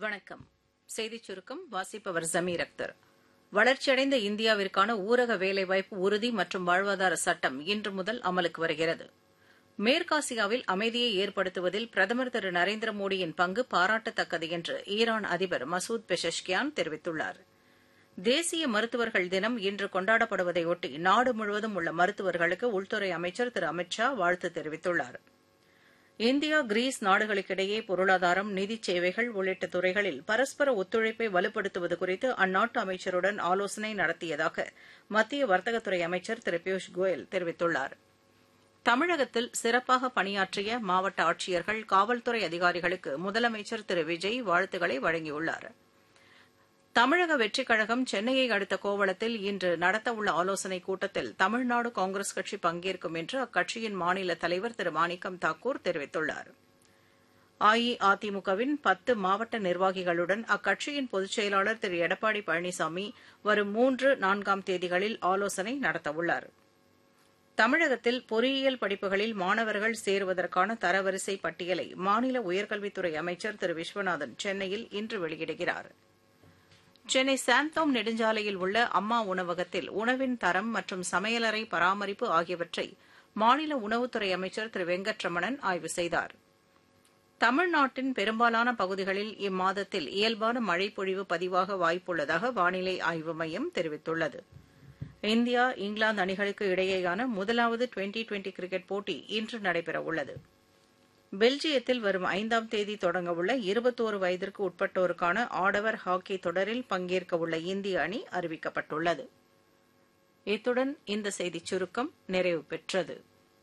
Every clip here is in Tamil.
வணக்கம் செய்திச் சுருக்கம் வாசிப்பவர் ஜமீர் அக்தர் வளர்ச்சியடைந்த இந்தியாவிற்கான ஊரக வேலைவாய்ப்பு உறுதி மற்றும் வாழ்வாதார சட்டம் இன்று முதல் அமலுக்கு வருகிறது மேற்காசியாவில் அமைதியை ஏற்படுத்துவதில் பிரதமர் திரு நரேந்திர மோடியின் பங்கு பாராட்டத்தக்கது என்று ஈரான் அதிபர் மசூத் பெஷஷ்கியான் தெரிவித்துள்ளார் தேசிய மருத்துவர்கள் தினம் இன்று கொண்டாடப்படுவதையொட்டி நாடு முழுவதும் உள்ள மருத்துவர்களுக்கு உள்துறை அமைச்சர் திரு அமித் ஷா வாழ்த்து தெரிவித்துள்ளாா் இந்தியா கிரீஸ் நாடுகளுக்கிடையே பொருளாதாரம் நிதிச் சேவைகள் உள்ளிட்ட துறைகளில் பரஸ்பர ஒத்துழைப்பை வலுப்படுத்துவது குறித்து அந்நாட்டு அமைச்சருடன் ஆலோசனை நடத்தியதாக மத்திய வர்த்தகத்துறை அமைச்சர் திரு பியூஷ் கோயல் தெரிவித்துள்ளார் தமிழகத்தில் சிறப்பாக பணியாற்றிய மாவட்ட ஆட்சியர்கள் காவல்துறை அதிகாரிகளுக்கு முதலமைச்சர் திரு விஜய் வாழ்த்துக்களை வழங்கியுள்ளாா் தமிழக வெற்றிக் கழகம் சென்னையை அடுத்த கோவளத்தில் இன்று நடத்தவுள்ள ஆலோசனைக் கூட்டத்தில் தமிழ்நாடு காங்கிரஸ் கட்சி பங்கேற்கும் என்று அக்கட்சியின் மாநில தலைவர் திரு மாணிக்கம் தாக்கூர் தெரிவித்துள்ளார் அஇஅதிமுகவின் பத்து மாவட்ட நிர்வாகிகளுடன் அக்கட்சியின் பொதுச் செயலாளர் திரு எடப்பாடி பழனிசாமி வரும் மூன்று நான்காம் தேதிகளில் ஆலோசனை நடத்தவுள்ளார் தமிழகத்தில் பொறியியல் படிப்புகளில் மாணவர்கள் சேருவதற்கான தரவரிசை பட்டியலை மாநில உயர்கல்வித்துறை அமைச்சர் திரு விஸ்வநாதன் சென்னையில் இன்று வெளியிடுகிறாா் சென்னை சாந்தோம் நெடுஞ்சாலையில் உள்ள அம்மா உணவகத்தில் உணவின் தரம் மற்றும் சமையலறை பராமரிப்பு ஆகியவற்றை மாநில உணவுத்துறை அமைச்சர் திரு வெங்கட்ரமணன் ஆய்வு செய்தார் தமிழ்நாட்டின் பெரும்பாலான பகுதிகளில் இம்மாதத்தில் இயல்பான மழைப்பொழிவு பதிவாக வாய்ப்புள்ளதாக வானிலை ஆய்வு மையம் தெரிவித்துள்ளது இந்தியா இங்கிலாந்து அணிகளுக்கு இடையேயான முதலாவது டுவெண்டி டுவெண்டி கிரிக்கெட் போட்டி இன்று நடைபெறவுள்ளது பெல்ஜியத்தில் வரும் ஐந்தாம் தேதி தொடங்கவுள்ள இருபத்தோரு வயதிற்கு உட்பட்டோருக்கான ஆடவர் ஹாக்கி தொடரில் பங்கேற்கவுள்ள இந்திய அணி அறிவிக்கப்பட்டுள்ளது இத்துடன் இந்த செய்திச் சுருக்கம் நிறைவு பெற்றது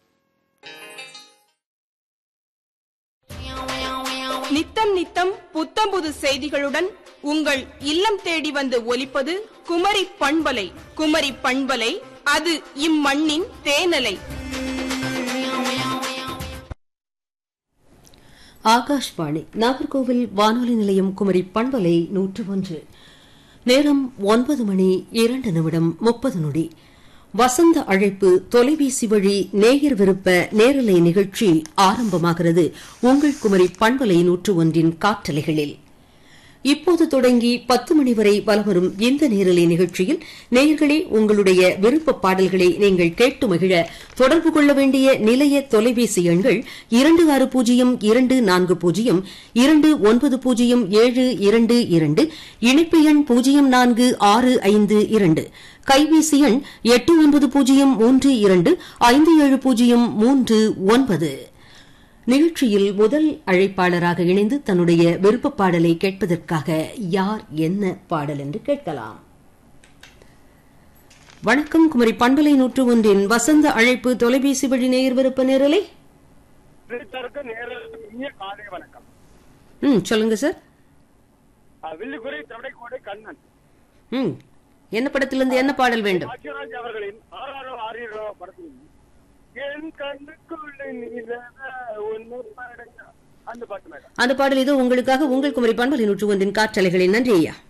நித்தம் நித்தம் புத்தம்புது செய்திகளுடன் உங்கள் இல்லம் தேடி வந்து ஒலிப்பது குமரி பண்பலை குமரி பண்பலை அது இம்மண்ணின் தேனலை ஆகாஷ்வாணி நாகர்கோவில் வானொலி நிலையம் குமரி பண்பலை நூற்று ஒன்று நேரம் ஒன்பது மணி இரண்டு நிமிடம் முப்பது நொடி வசந்த அழைப்பு தொலைபேசி வழி நேயர் விருப்ப நேரலை நிகழ்ச்சி ஆரம்பமாகிறது உங்கள் குமரி பண்பலை நூற்று ஒன்றின் காற்றலைகளில் இப்போது தொடங்கி பத்து மணி வரை வலவரும் இந்த நேரலை நிகழ்ச்சியில் நேயர்களே உங்களுடைய விருப்ப பாடல்களை நீங்கள் கேட்டு மகிழ தொடர்பு கொள்ள வேண்டிய நிலைய தொலைபேசி எண்கள் இரண்டு ஆறு பூஜ்ஜியம் இரண்டு நான்கு பூஜ்ஜியம் இரண்டு ஒன்பது பூஜ்ஜியம் ஏழு இரண்டு இரண்டு இணைப்பு எண் பூஜ்ஜியம் நான்கு ஆறு ஐந்து இரண்டு கைபேசி எண் எட்டு ஒன்பது பூஜ்ஜியம் மூன்று இரண்டு ஐந்து ஏழு பூஜ்ஜியம் மூன்று ஒன்பது நிகழ்ச்சியில் முதல் அழைப்பாளராக இணைந்து தன்னுடைய விருப்ப பாடலை கேட்பதற்காக யார் என்ன பாடல் என்று கேட்கலாம் வணக்கம் குமரி பண்பலை நூற்று ஒன்றின் வசந்த அழைப்பு தொலைபேசி வழி நேயர் விருப்ப நேரலை விழித்தருக்கு நேரில் இனிய காலை வணக்கம் ம் சொல்லுங்க சார் அஹ் வில்லுக்குறி திரடைக்கோடை கண்ணன் ம் என்ன படத்திலிருந்து என்ன பாடல் வேண்டும் பாக்கியராஜ் அவர்களின் ஆறாரோ ஆறீரோ படத்தில் என் கண்ணுக்குள்ள நீலவ ஒன்னு பாடுங்க அந்த பாட்டு மேடம் அந்த பாடல் இதோ உங்களுக்காக உங்கள் குமரி பண்பலை நூற்று ஒன்றின் காற்றலைகளின் நன்றி ஐயா